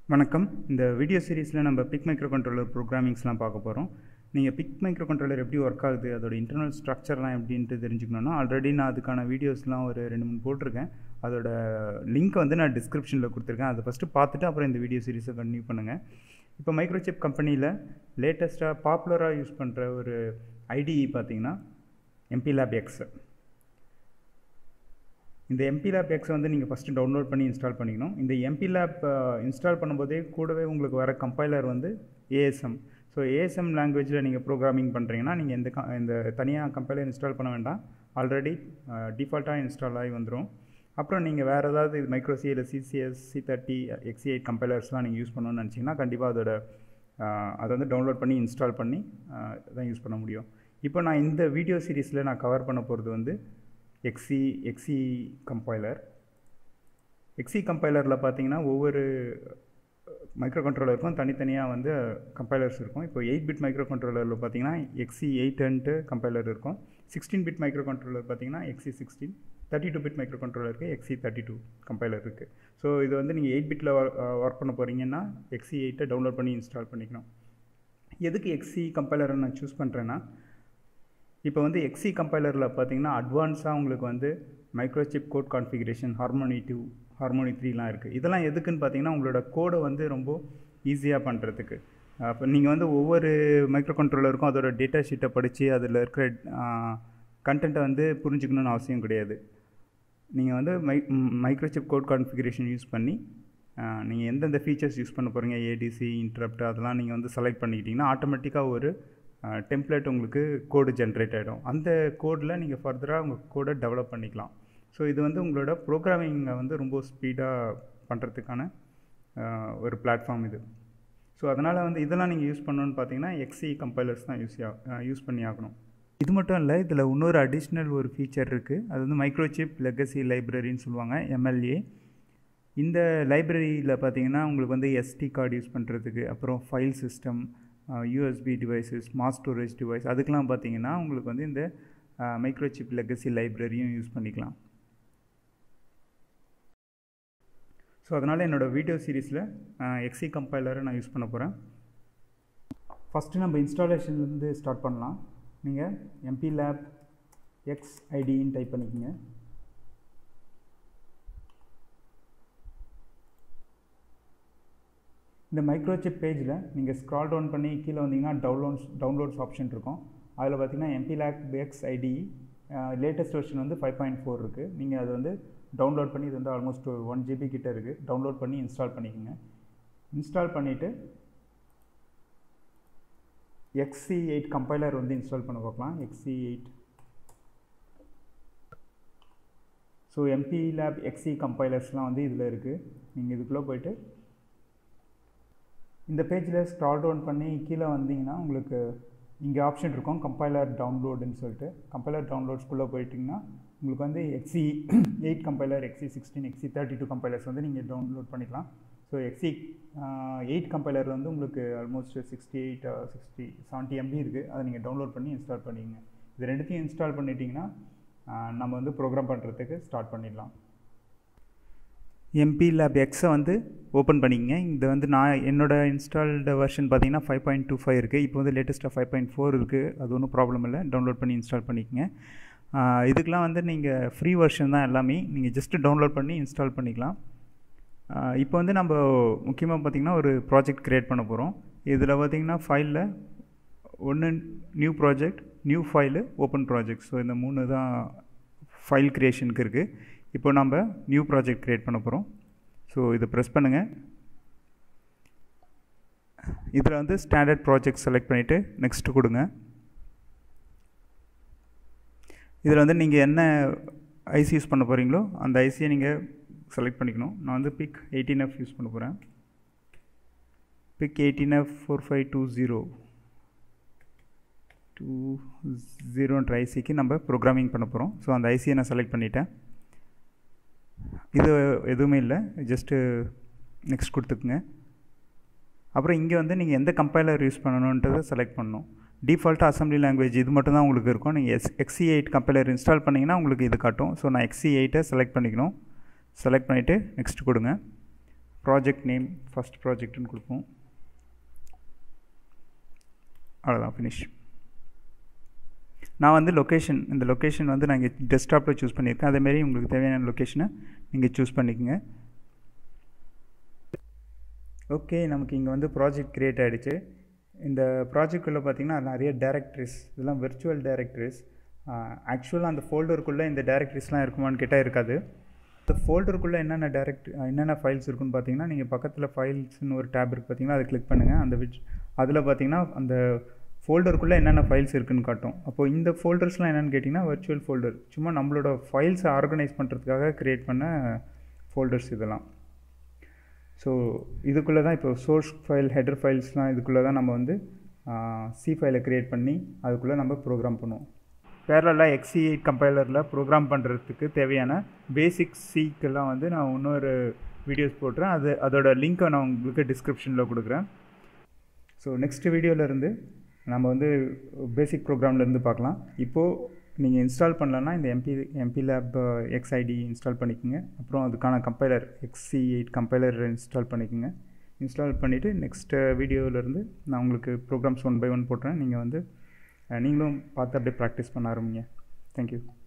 வணக்கம் இந்த வீடியோ சீரிஸில் நம்ம பிக் மைக்ரோ கண்ட்ரோலர் ப்ரோக்ராமிங்ஸ்லாம் பார்க்க போகிறோம் நீங்கள் பிக் மைக்ரோ கண்ட்ரோலர் எப்படி ஒர்க் ஆகுது அதோட இன்டர்னல் ஸ்ட்ரக்சர்லாம் எப்படின்ட்டு தெரிஞ்சுக்கணுன்னா ஆல்ரெடி நான் அதுக்கான வீடியோஸ்லாம் ஒரு ரெண்டு மூணு போட்டிருக்கேன் அதோட லிங்க் வந்து நான் டிஸ்கிரிப்ஷனில் கொடுத்துருக்கேன் அதை ஃபஸ்ட்டு பார்த்துட்டு அப்புறம் இந்த வீடியோ சீரிஸை கண்டினியூ பண்ணுங்கள் இப்போ மைக்ரோசிப் கம்பெனியில் லேட்டஸ்ட்டாக பாப்புலராக யூஸ் பண்ணுற ஒரு ஐடிஇ பார்த்தீங்கன்னா எம்பி லேப் எக்ஸ் இந்த எம்பி லேப் எக்ஸை வந்து நீங்கள் ஃபஸ்ட்டு டவுன்லோட் பண்ணி இன்ஸ்டால் பண்ணிக்கணும் இந்த எம்பி லேப் இன்ஸ்டால் பண்ணும்போதே கூடவே உங்களுக்கு வர கம்பைலர் வந்து ஏஎஸ்எம் ஸோ ஏஎஸ்எம் லாங்குவேஜில் நீங்கள் ப்ரோக்ராமிங் பண்ணுறீங்கன்னா நீங்கள் இந்த க இந்த தனியாக கம்பைலர் இன்ஸ்டால் பண்ண வேண்டாம் ஆல்ரெடி டிஃபால்ட்டாக இன்ஸ்டால் ஆகி வந்துடும் அப்புறம் நீங்கள் வேறு ஏதாவது இது மைக்ரோசி இல்லை CCS C thirty XC eight கம்பைலர்ஸ்லாம் நீங்கள் யூஸ் பண்ணணும்னு நினச்சிங்கன்னா கண்டிப்பாக அதோட அதை வந்து டவுன்லோட் பண்ணி இன்ஸ்டால் பண்ணி தான் யூஸ் பண்ண முடியும் இப்போ நான் இந்த வீடியோ சீரீஸில் நான் கவர் பண்ண போகிறது வந்து எக்ஸி எக்ஸி கம்பைலர் எக்ஸி கம்பைலரில் பார்த்தீங்கன்னா ஒவ்வொரு மைக்ரோ கண்ட்ரோலருக்கும் தனித்தனியாக வந்து கம்பைலர்ஸ் இருக்கும் இப்போ எயிட் பிட் மைக்ரோ கண்ட்ரோலரில் பார்த்தீங்கன்னா எக்ஸி எயிட்டுன்ட்டு கம்பைலர் இருக்கும் சிக்ஸ்டீன் பிட் மைக்ரோ கண்ட்ரோலர் பார்த்தீங்கன்னா XC sixteen thirty two bit micro கண்ட்ரோலருக்கு எக்ஸி தேர்ட்டி டூ கம்பைலர் இருக்குது ஸோ இது வந்து நீங்கள் எயிட் பிட்டில் ஒர்க் பண்ண போகிறீங்கன்னா எக்ஸி எயிட்டை டவுன்லோட் பண்ணி இன்ஸ்டால் பண்ணிக்கணும் எதுக்கு எக்ஸி கம்பைலரை நான் சூஸ் பண்ணுறேன்னா இப்போ வந்து எக்ஸி கம்பைலரில் பார்த்தீங்கன்னா அட்வான்ஸாக உங்களுக்கு வந்து Microchip code configuration Harmony two Harmony த்ரீலாம் இருக்குது இதெல்லாம் எதுக்குன்னு பார்த்தீங்கன்னா உங்களோட கோடை வந்து ரொம்ப ஈஸியாக பண்ணுறதுக்கு அப்போ நீங்கள் வந்து ஒவ்வொரு மைக்ரோ கண்ட்ரோலருக்கும் அதோட டேட்டா ஷீட்டை படித்து அதில் இருக்கிற கண்டென்ட்டை வந்து புரிஞ்சுக்கணுன்னு அவசியம் கிடையாது நீங்கள் வந்து my Microchip code configuration use பண்ணி நீங்கள் எந்தெந்த ஃபீச்சர்ஸ் யூஸ் பண்ண போகிறீங்க ஏடிசி இன்ட்ரப்ட் அதெல்லாம் நீங்கள் வந்து செலக்ட் பண்ணிக்கிட்டிங்கன்னா ஆட்டோமேட்டிக்காக ஒரு டெம்ப்ளேட் உங்களுக்கு கோடு ஜென்ரேட் ஆகிடும் அந்த கோடில் நீங்கள் ஃபர்தராக உங்கள் கோடை டெவலப் பண்ணிக்கலாம் ஸோ இது வந்து உங்களோட ப்ரோக்ராமிங்கை வந்து ரொம்ப ஸ்பீடாக பண்ணுறதுக்கான ஒரு பிளாட்ஃபார்ம் இது ஸோ அதனால் வந்து இதெல்லாம் நீங்கள் யூஸ் பண்ணணுன்னு பார்த்தீங்கன்னா எக்ஸி கம்பைலர்ஸ் தான் யூஸ் யூஸ் பண்ணி ஆகணும் இது மட்டும் இல்லை இதில் இன்னொரு அடிஷ்னல் ஒரு ஃபீச்சர் இருக்குது அது வந்து மைக்ரோசிப் லெகசி லைப்ரரின்னு சொல்லுவாங்க எம்எல்ஏ இந்த லைப்ரரியில் பார்த்தீங்கன்னா உங்களுக்கு வந்து எஸ்டி கார்டு யூஸ் பண்ணுறதுக்கு அப்புறம் file system USB devices mass storage device அதுக்கெலாம் பார்த்தீங்கன்னா உங்களுக்கு வந்து இந்த மைக்ரோசிப் லெகசி லைப்ரரியும் யூஸ் பண்ணிக்கலாம் ஸோ அதனால் என்னோடய வீடியோ சீரீஸில் எக்ஸி கம்பைலரை நான் யூஸ் பண்ண போகிறேன் ஃபஸ்ட்டு நம்ம இன்ஸ்டாலேஷன்லேருந்து ஸ்டார்ட் பண்ணலாம் நீங்கள் எம்பி லேப் எக்ஸ் ஐடின்னு டைப் பண்ணிக்கோங்க இந்த மைக்ரோசிப் பேஜில் நீங்கள் ஸ்க்ரால் டவுன் பண்ணி கீழே வந்தீங்கன்னா டவுன்லோட்ஸ் டவுன்லோட்ஸ் ஆப்ஷன் இருக்கும் அதில் பார்த்தீங்கன்னா MPLAB X IDE latest version வந்து ஃபைவ் பாயிண்ட் ஃபோர் இருக்குது நீங்கள் அது வந்து டவுன்லோட் பண்ணி இது வந்து ஆல்மோஸ்ட் ஒன் ஜிபி கிட்ட இருக்குது டவுன்லோட் பண்ணி இன்ஸ்டால் பண்ணிக்கோங்க இன்ஸ்டால் பண்ணிவிட்டு எக்ஸி எயிட் கம்பைலர் வந்து இன்ஸ்டால் பண்ண பார்க்கலாம் XC eight so MPLAB XC கம்பைலர்ஸ்லாம் வந்து இதில் இருக்குது நீங்கள் இதுக்குள்ளே போயிட்டு இந்த பேஜில் ஸ்க்ரால் டவுன் பண்ணி கீழே வந்தீங்கன்னா உங்களுக்கு இங்கே ஆப்ஷன் இருக்கும் கம்பைலர் டவுன்லோடுன்னு சொல்லிட்டு கம்பைலர் டவுன்லோட்ஸ்குள்ளே போயிட்டிங்கன்னா உங்களுக்கு வந்து XC eight compiler XC sixteen XC thirty two compilers வந்து நீங்கள் டவுன்லோட் பண்ணிக்கலாம் ஸோ எக்ஸி எயிட் கம்பைலர் வந்து உங்களுக்கு almost sixty eight sixty seventy MB இருக்குது அதை நீங்கள் டவுன்லோட் பண்ணி இன்ஸ்டால் பண்ணிக்கங்க இது ரெண்டுத்தையும் இன்ஸ்டால் பண்ணிட்டீங்கன்னா நம்ம வந்து ப்ரோக்ராம் பண்ணுறதுக்கு ஸ்டார்ட் பண்ணிடலாம் எம்பி லேப் எக்ஸை வந்து ஓப்பன் பண்ணிக்கங்க இது வந்து நான் என்னோடய இன்ஸ்டால்டு வெர்ஷன் பார்த்தீங்கன்னா ஃபைவ் பாயிண்ட் டூ ஃபைவ் இருக்குது இப்போ வந்து லேட்டஸ்ட்டாக ஃபைவ் பாயிண்ட் ஃபோர் இருக்குது அது ஒன்றும் ப்ராப்ளம் இல்லை டவுன்லோட் பண்ணி இன்ஸ்டால் பண்ணிக்கங்க இதுக்கெலாம் வந்து நீங்கள் ஃப்ரீ வெர்ஷன் தான் எல்லாமே நீங்கள் ஜஸ்ட்டு டவுன்லோட் பண்ணி இன்ஸ்டால் பண்ணிக்கலாம் இப்போ வந்து நம்ம முக்கியமாக பார்த்திங்கன்னா ஒரு ப்ராஜெக்ட் க்ரியேட் பண்ண போகிறோம் இதில் பார்த்திங்கன்னா ஃபைலில் ஒன்று new project new file open project so இந்த மூணு தான் ஃபைல் க்ரியேஷனுக்கு இருக்குது இப்போ நம்ம நியூ ப்ராஜெக்ட் க்ரியேட் பண்ண போகிறோம் ஸோ இதை ப்ரெஸ் பண்ணுங்கள் இதில் வந்து ஸ்டாண்டர்ட் ப்ராஜெக்ட் செலக்ட் பண்ணிவிட்டு நெக்ஸ்ட்டு கொடுங்க இதில் வந்து நீங்கள் என்ன ஐசி யூஸ் பண்ண போகிறீங்களோ அந்த ஐசியை நீங்கள் செலக்ட் பண்ணிக்கணும் நான் வந்து பிக் எயிட்டீன் எஃப் யூஸ் பண்ண போகிறேன் PIC eighteen F four five two zero two ஜீரோன்ற ஐசிக்கு நம்ம ப்ரோக்ராமிங் பண்ண போகிறோம் ஸோ அந்த ஐசியை நான் செலக்ட் பண்ணிட்டேன் இது எதுவுமே இல்லை ஜஸ்ட்டு நெக்ஸ்ட் கொடுத்துக்குங்க அப்புறம் இங்கே வந்து நீங்கள் எந்த கம்பைலர் யூஸ் பண்ணணுன்றதை செலக்ட் பண்ணணும் டிஃபால்ட்டாக அசம்பிளி லாங்குவேஜ் இது மட்டும் தான் உங்களுக்கு இருக்கும் நீங்கள் S XC eight compiler install பண்ணிங்கன்னா உங்களுக்கு இது காட்டும் ஸோ நான் எக்ஸி எயிட்டை செலக்ட் பண்ணிக்கணும் செலக்ட் பண்ணிவிட்டு நெக்ஸ்ட் கொடுங்க ப்ராஜெக்ட் நேம் ஃபஸ்ட் ப்ராஜெக்ட்னு கொடுப்போம் அவ்வளோதான் ஃபினிஷ் நான் வந்து லொக்கேஷன் இந்த லொக்கேஷன் வந்து நான் இங்கே டெஸ்க்டாப்பில் சூஸ் பண்ணியிருக்கேன் அதேமாரி உங்களுக்கு தேவையான லொக்கேஷனை நீங்கள் சூஸ் பண்ணிக்கோங்க ஓகே நமக்கு இங்கே வந்து ப்ராஜெக்ட் க்ரியேட் ஆகிடுச்சு இந்த ப்ராஜெக்ட்குள்ளே பார்த்தீங்கன்னா நிறைய டேரக்டரிஸ் இதெல்லாம் விர்ச்சுவல் டேரக்டரிஸ் ஆக்சுவலாக அந்த ஃபோல்டருக்குள்ளே இந்த டேரக்டரிஸ்லாம் இருக்குமான்னு கேட்டால் இருக்காது இந்த ஃபோல்டருக்குள்ளே என்னென்ன டேரக்ட் என்னென்ன ஃபைல்ஸ் இருக்குன்னு பார்த்தீங்கன்னா நீங்கள் பக்கத்தில் ஃபைல்ஸ்னு ஒரு டேப் இருக்குது பார்த்தீங்கன்னா அதை கிளிக் பண்ணுங்கள் அந்த விச் அதில் பார்த்தீங்கன்னா அந்த ஃபோல்டருக்குள்ளே என்னென்ன ஃபைல்ஸ் இருக்குன்னு காட்டும் அப்போது இந்த ஃபோல்டர்ஸ்லாம் என்னென்னு கேட்டிங்கன்னா வர்ச்சுவல் ஃபோல்டர் சும்மா நம்மளோட ஃபைல்ஸை ஆர்கனைஸ் பண்ணுறதுக்காக க்ரியேட் பண்ண ஃபோல்டர்ஸ் இதெல்லாம் ஸோ இதுக்குள்ளே தான் இப்போ சோர்ஸ் ஃபைல் ஹெடர் ஃபைல்ஸ்லாம் இதுக்குள்ளே தான் நம்ம வந்து சி ஃபைலை க்ரியேட் பண்ணி அதுக்குள்ளே நம்ம ப்ரோக்ராம் பண்ணுவோம் பேரலாக எக்ஸி எயிட் கம்பைலரில் ப்ரோக்ராம் பண்ணுறதுக்கு தேவையான பேசிக் சீக்கெல்லாம் வந்து நான் இன்னொரு வீடியோஸ் போட்டுறேன் அது அதோட லிங்க்கை நான் உங்களுக்கு டிஸ்கிரிப்ஷனில் கொடுக்குறேன் ஸோ நெக்ஸ்ட் வீடியோவிலேருந்து நம்ம வந்து பேசிக் ப்ரோக்ராம்லேருந்து பார்க்கலாம் இப்போது நீங்கள் இன்ஸ்டால் பண்ணலன்னா இந்த MP MPLAB X IDE install பண்ணிக்கோங்க அப்புறம் அதுக்கான compiler XC eight compiler install பண்ணிக்கோங்க இன்ஸ்டால் பண்ணிவிட்டு நெக்ஸ்ட் வீடியோவிலேருந்து நான் உங்களுக்கு ப்ரோக்ராம்ஸ் ஒன் பை ஒன் போட்டுறேன் நீங்கள் வந்து நீங்களும் பார்த்து அப்படியே ப்ராக்டிஸ் பண்ண ஆரம்பிங்க தேங்க்யூ